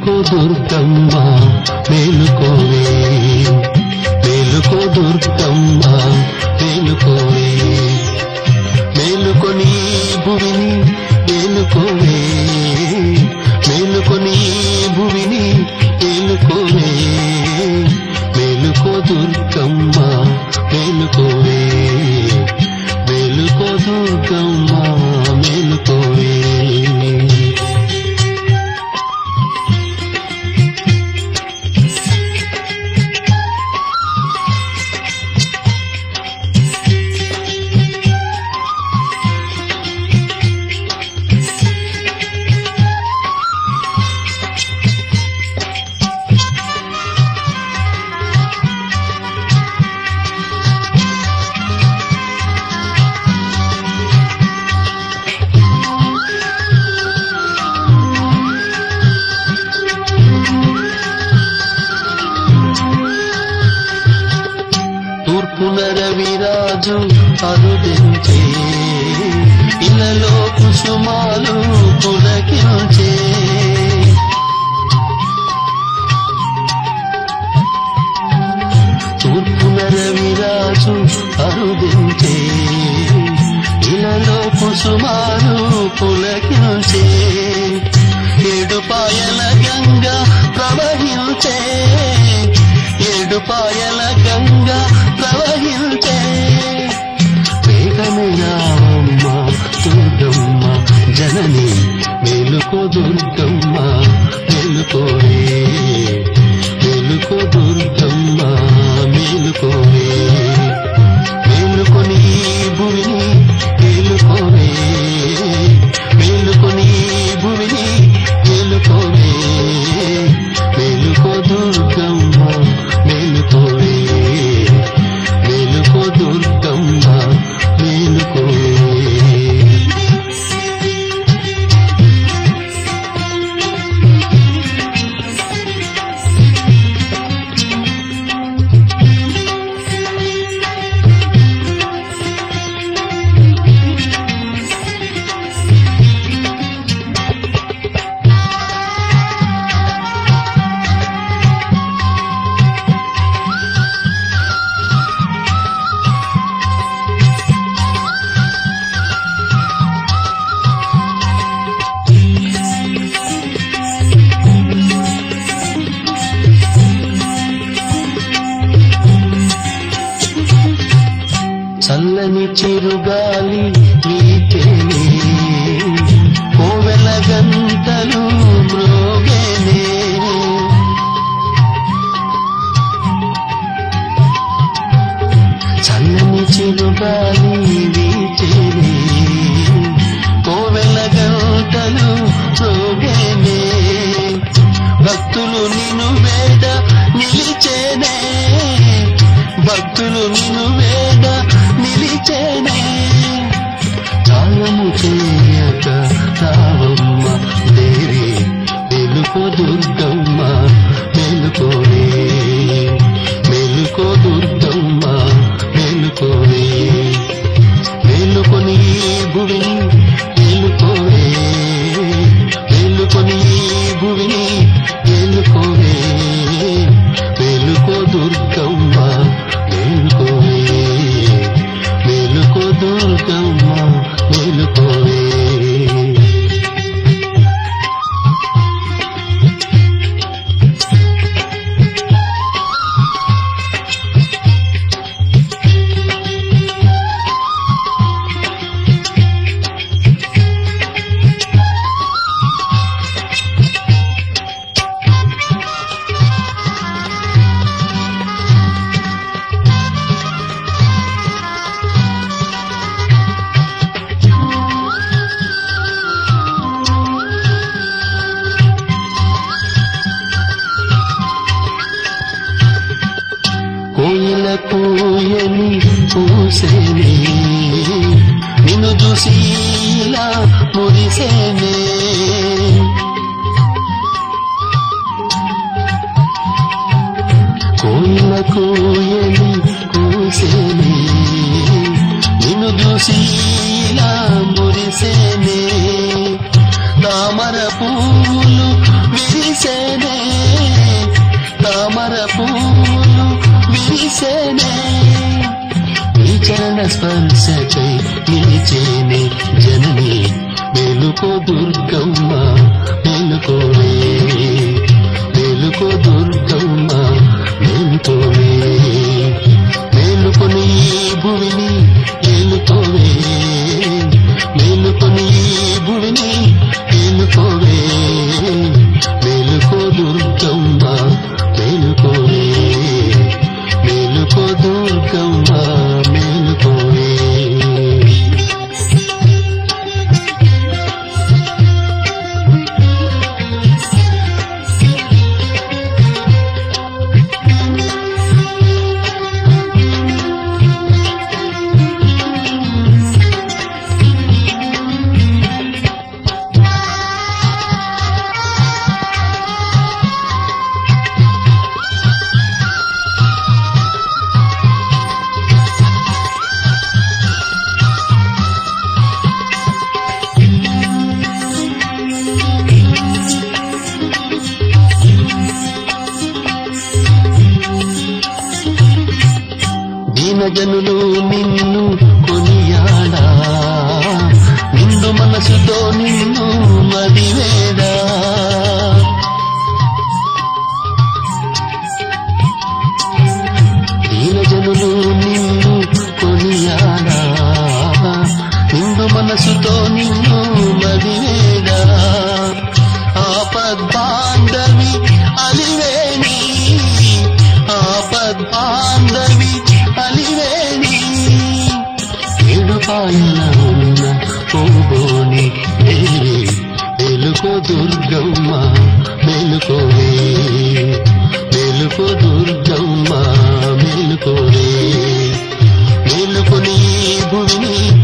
మేలుకో దుర్గమ్మ మేలుకోవే మేలుకో దుర్గమ్మ మేలుకోవే మేలుకొని భువిని మేలుకోవే మేలుకొని భువిని మేలుకోవే మేలుకో దుర్గమ్మ మేలుకోవే మేలుకో దుర్గమ్మ మేలుకోవే తూర్పున రవిరాజు అరుదించే ఇలలో కుసుమాలు పులకించే తూర్పున రవిరాజు అరుదించే ఇలలో కుసుమాలు పులకించే ఏడుపాయల గంగ ప్రవహించే ఏడుపాయల గంగ ప్రవహించే వేగమే రామమ్మ దుర్గమ్మ జనని మేలుకో దుర్గమ్మ మేలుకోవే మేలుకో దుర్గమ్మ మేలుకోవే మేలుకొని భూమిని మేలుకోవే మేలుకొని భూమిని మేలుకోవే మేలుకో దుర్గమ్మ మేలుకోవే మేలుకో దుర్గమ్మ మేలుకోవే చల్లని చిరుగాలి వీచేనే కోవెల గంటలు మ్రోగేనే చల్లని చిరుగాలి వీచేనే కోవెల గంటలు మ్రోగేనే భక్తులు నిన్ను వేడ నిలిచేనే భక్తులు నిన్ను వేడ నిలిచేనే కాలము చేయక రావమ్మ దేవి మెలుకో దుర్గమ్మ మెలుకోవే మెలుకో దుర్గమ్మ మెలుకోవే మేలుకొని భువిని మేలుకోవే మేలుకొని భువిని మేలుకోవే మేలుకో దుర్గమ్మ మేలుకోవే మేలుకో దుర్గమ్మ మేలుకోవే కోయిల కోయని పూసేనే నిన్ను చూసి ఇలా మురిసేనే కోయిల కోయని పూసేనే నిన్ను చూసి ఇలా మురిసేనే తామర పువ్వులు విరిసేనే పూసేనే నీ చరణ స్పర్శకై నిలిచేనే జనని మేలుకో దుర్గమ్మ మేలుకోవే మేలుకో దుర్గమ్మ మేలుకోవే మేలుకొని ఈ భువిని ఏలుకోవే మేలుకొని ఈ భువిని ఏలుకోవే మేలుకో దుర్గమ్మ మేలుకోవే మేలుకో దుర్గమ్మ మేలుకోవే దీనజనులు నిన్ను కొనియాడా నిండు మనసుతో నిన్ను మదివేడా దీనజనులు నిన్ను కొనియాడా నిండు మనసుతో నిన్ను మదివేడా ఆపద్బాంధవి అలివేణి ఆపద్బాంధవి అలివేణి ఏడు పాయల ఉన్న పోబోని దేవి వెలుకో దుర్గమ్మ మెలుకోవే మెలుకో దుర్గమ్మ మెలుకోవే మెలుకొని ఈ భూమిని